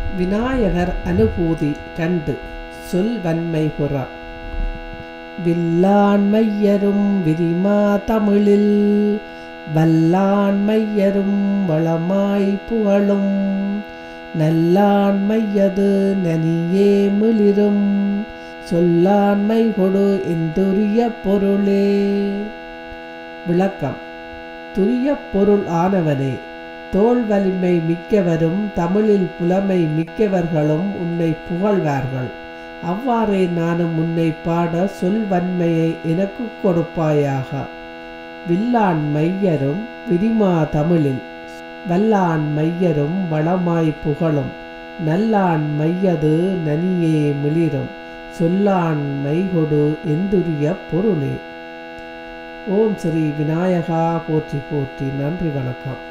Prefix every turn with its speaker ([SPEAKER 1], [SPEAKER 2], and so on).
[SPEAKER 1] விநாயகர் அனுபூதி ரெண்டு சொல் வன்மை புற வில்லாண்மையரும் விரிமா தமிழில் வல்லாண்மையரும் வளமாய் புகழும் நல்லாண்மையது நனியே மிளிரும் சொல்லாண்மை கொடு எந்துரிய பொருளே விளக்கம் துரிய பொருள் ஆனவனே தோல் வலிமை மிக்கவரும் தமிழில் புலமை மிக்கவர்களும் உன்னை புகழ்வார்கள் அவ்வாறே நானும் உன்னை பாட சொல் வன்மையை எனக்கு கொடுப்பாயாக வில்லான் மையரும் விரிமா தமிழில் வல்லான் மையரும் வளமாய் புகழும் நல்லான் மையது நனியே மிளிரும் சொல்லான் மைகொடு எந்துரிய பொருளே ஓம் ஸ்ரீ விநாயகா போற்றி போற்றி நன்றி வணக்கம்